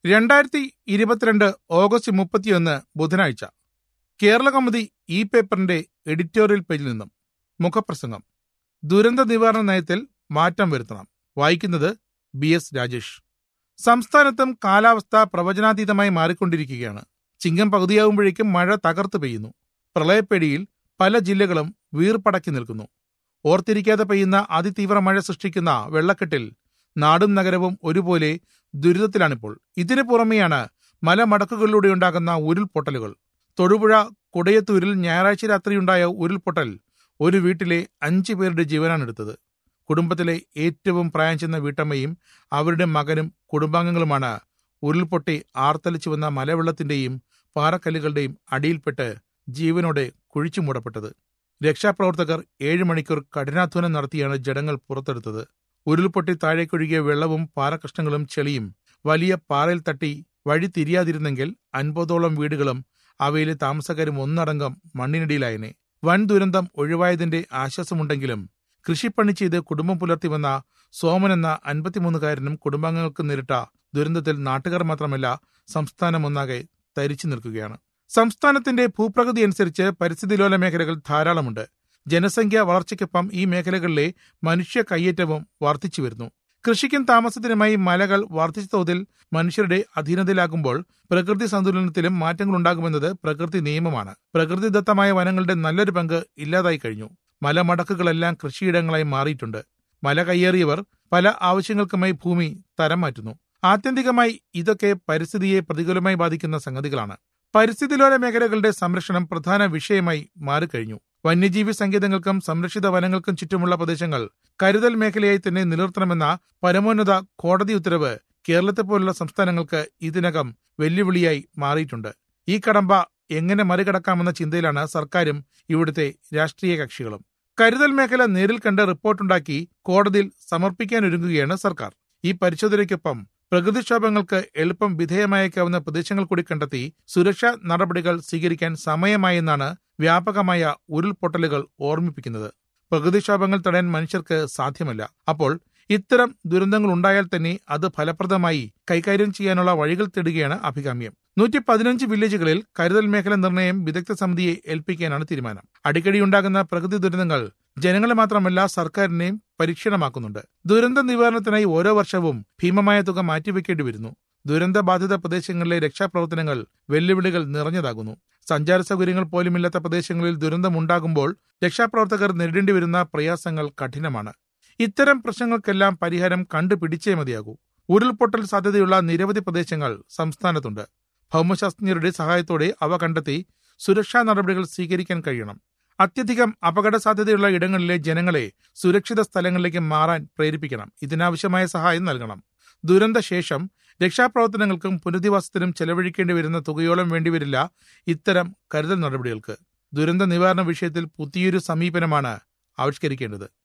രണ്ടായിരത്തി ഇരുപത്തിരണ്ട് ഓഗസ്റ്റ് മുപ്പത്തിയൊന്ന് ബുധനാഴ്ച കേരള കൗമുദി ഈ പേപ്പറിന്റെ എഡിറ്റോറിയൽ പേജിൽ നിന്നും മുഖപ്രസംഗം ദുരന്ത നിവാരണ നയത്തിൽ മാറ്റം വരുത്തണം വായിക്കുന്നത് ബി എസ് രാജേഷ് സംസ്ഥാനത്തും കാലാവസ്ഥ പ്രവചനാതീതമായി മാറിക്കൊണ്ടിരിക്കുകയാണ് ചിങ്ങം പകുതിയാകുമ്പോഴേക്കും മഴ തകർത്ത് പെയ്യുന്നു പ്രളയപ്പേടിയിൽ പല ജില്ലകളും വീർപ്പടക്കി നിൽക്കുന്നു ഓർത്തിരിക്കാതെ പെയ്യുന്ന അതിതീവ്ര മഴ സൃഷ്ടിക്കുന്ന വെള്ളക്കെട്ടിൽ നാടും നഗരവും ഒരുപോലെ ദുരിതത്തിലാണിപ്പോൾ ഇതിനു പുറമെയാണ് മലമടക്കുകളിലൂടെ ഉണ്ടാകുന്ന ഉരുൾപൊട്ടലുകൾ തൊടുപുഴ കുടയത്തൂരിൽ ഞായറാഴ്ച രാത്രിയുണ്ടായ ഉരുൾപൊട്ടൽ ഒരു വീട്ടിലെ അഞ്ചു പേരുടെ ജീവനാണ് എടുത്തത് കുടുംബത്തിലെ ഏറ്റവും പ്രായം ചെന്ന വീട്ടമ്മയും അവരുടെ മകനും കുടുംബാംഗങ്ങളുമാണ് ഉരുൾപൊട്ടി ആർത്തലിച്ചു വന്ന മലവെള്ളത്തിന്റെയും പാറക്കല്ലുകളുടെയും അടിയിൽപ്പെട്ട് ജീവനോടെ കുഴിച്ചു മൂടപ്പെട്ടത് രക്ഷാപ്രവർത്തകർ ഏഴ് മണിക്കൂർ കഠിനാധ്വാനം നടത്തിയാണ് ജഡങ്ങൾ പുറത്തെടുത്തത് ഉരുൾപൊട്ടി താഴേക്കൊഴുകിയ വെള്ളവും പാറകഷ്ണങ്ങളും ചെളിയും വലിയ പാറയിൽ തട്ടി വഴി തിരിയാതിരുന്നെങ്കിൽ അൻപതോളം വീടുകളും അവയിലെ താമസക്കാരും ഒന്നടങ്കം മണ്ണിനടിയിലായനെ വൻ ദുരന്തം ഒഴിവായതിന്റെ ആശ്വാസമുണ്ടെങ്കിലും കൃഷിപ്പണി ചെയ്ത് കുടുംബം പുലർത്തി വന്ന സോമൻ എന്ന അൻപത്തിമൂന്നുകാരനും കുടുംബാംഗങ്ങൾക്ക് നേരിട്ട ദുരന്തത്തിൽ നാട്ടുകാർ മാത്രമല്ല സംസ്ഥാനമൊന്നാകെ തരിച്ചു നിൽക്കുകയാണ് സംസ്ഥാനത്തിന്റെ ഭൂപ്രകൃതി അനുസരിച്ച് പരിസ്ഥിതിലോല മേഖലകൾ ധാരാളമുണ്ട് ജനസംഖ്യ വളർച്ചയ്ക്കൊപ്പം ഈ മേഖലകളിലെ മനുഷ്യ കയ്യേറ്റവും വർദ്ധിച്ചു വരുന്നു കൃഷിക്കും താമസത്തിനുമായി മലകൾ വർദ്ധിച്ച തോതിൽ മനുഷ്യരുടെ അധീനതയിലാകുമ്പോൾ പ്രകൃതി സന്തുലനത്തിലും മാറ്റങ്ങളുണ്ടാകുമെന്നത് പ്രകൃതി നിയമമാണ് പ്രകൃതിദത്തമായ വനങ്ങളുടെ നല്ലൊരു പങ്ക് ഇല്ലാതായി കഴിഞ്ഞു മലമടക്കുകളെല്ലാം കൃഷിയിടങ്ങളായി മാറിയിട്ടുണ്ട് മല കയ്യേറിയവർ പല ആവശ്യങ്ങൾക്കുമായി ഭൂമി തരം മാറ്റുന്നു ആത്യന്തികമായി ഇതൊക്കെ പരിസ്ഥിതിയെ പ്രതികൂലമായി ബാധിക്കുന്ന സംഗതികളാണ് പരിസ്ഥിതിലോല മേഖലകളുടെ സംരക്ഷണം പ്രധാന വിഷയമായി മാറിക്കഴിഞ്ഞു വന്യജീവി സങ്കേതങ്ങൾക്കും സംരക്ഷിത വനങ്ങൾക്കും ചുറ്റുമുള്ള പ്രദേശങ്ങൾ കരുതൽ മേഖലയായി തന്നെ നിലനിർത്തണമെന്ന പരമോന്നത കോടതി ഉത്തരവ് കേരളത്തെ പോലുള്ള സംസ്ഥാനങ്ങൾക്ക് ഇതിനകം വെല്ലുവിളിയായി മാറിയിട്ടുണ്ട് ഈ കടമ്പ എങ്ങനെ മറികടക്കാമെന്ന ചിന്തയിലാണ് സർക്കാരും ഇവിടുത്തെ രാഷ്ട്രീയ കക്ഷികളും കരുതൽ മേഖല നേരിൽ കണ്ട് റിപ്പോർട്ടുണ്ടാക്കി കോടതിയിൽ സമർപ്പിക്കാനൊരുങ്ങുകയാണ് സർക്കാർ ഈ പരിശോധനയ്ക്കൊപ്പം പ്രകൃതിക്ഷോഭങ്ങൾക്ക് എളുപ്പം വിധേയമായേക്കാവുന്ന പ്രദേശങ്ങൾ കൂടി കണ്ടെത്തി സുരക്ഷാ നടപടികൾ സ്വീകരിക്കാൻ സമയമായെന്നാണ് വ്യാപകമായ ഉരുൾപൊട്ടലുകൾ ഓർമ്മിപ്പിക്കുന്നത് പ്രകൃതിക്ഷോഭങ്ങൾ തടയാൻ മനുഷ്യർക്ക് സാധ്യമല്ല അപ്പോൾ ഇത്തരം ദുരന്തങ്ങൾ ഉണ്ടായാൽ തന്നെ അത് ഫലപ്രദമായി കൈകാര്യം ചെയ്യാനുള്ള വഴികൾ തേടുകയാണ് അഭികാമ്യം നൂറ്റി പതിനഞ്ച് വില്ലേജുകളിൽ കരുതൽ മേഖല നിർണയം വിദഗ്ധ സമിതിയെ ഏൽപ്പിക്കാനാണ് തീരുമാനം അടിക്കടി ഉണ്ടാകുന്ന പ്രകൃതി ദുരന്തങ്ങൾ ജനങ്ങളെ മാത്രമല്ല സർക്കാരിനെയും പരീക്ഷണമാക്കുന്നുണ്ട് ദുരന്ത നിവാരണത്തിനായി ഓരോ വർഷവും ഭീമമായ തുക മാറ്റിവെക്കേണ്ടി വരുന്നു ദുരന്തബാധിത പ്രദേശങ്ങളിലെ രക്ഷാപ്രവർത്തനങ്ങൾ വെല്ലുവിളികൾ നിറഞ്ഞതാകുന്നു സഞ്ചാര സൗകര്യങ്ങൾ പോലുമില്ലാത്ത പ്രദേശങ്ങളിൽ ദുരന്തമുണ്ടാകുമ്പോൾ രക്ഷാപ്രവർത്തകർ നേരിടേണ്ടി വരുന്ന പ്രയാസങ്ങൾ കഠിനമാണ് ഇത്തരം പ്രശ്നങ്ങൾക്കെല്ലാം പരിഹാരം കണ്ടുപിടിച്ചേ മതിയാകൂ ഉരുൾപൊട്ടൽ സാധ്യതയുള്ള നിരവധി പ്രദേശങ്ങൾ സംസ്ഥാനത്തുണ്ട് ഭൗമശാസ്ത്രജ്ഞരുടെ സഹായത്തോടെ അവ കണ്ടെത്തി സുരക്ഷാ നടപടികൾ സ്വീകരിക്കാൻ കഴിയണം അത്യധികം അപകട സാധ്യതയുള്ള ഇടങ്ങളിലെ ജനങ്ങളെ സുരക്ഷിത സ്ഥലങ്ങളിലേക്ക് മാറാൻ പ്രേരിപ്പിക്കണം ഇതിനാവശ്യമായ സഹായം നൽകണം ദുരന്തശേഷം രക്ഷാപ്രവർത്തനങ്ങൾക്കും പുനരധിവാസത്തിനും ചെലവഴിക്കേണ്ടി വരുന്ന തുകയോളം വേണ്ടിവരില്ല ഇത്തരം കരുതൽ നടപടികൾക്ക് ദുരന്ത നിവാരണ വിഷയത്തിൽ പുതിയൊരു സമീപനമാണ് ആവിഷ്കരിക്കേണ്ടത്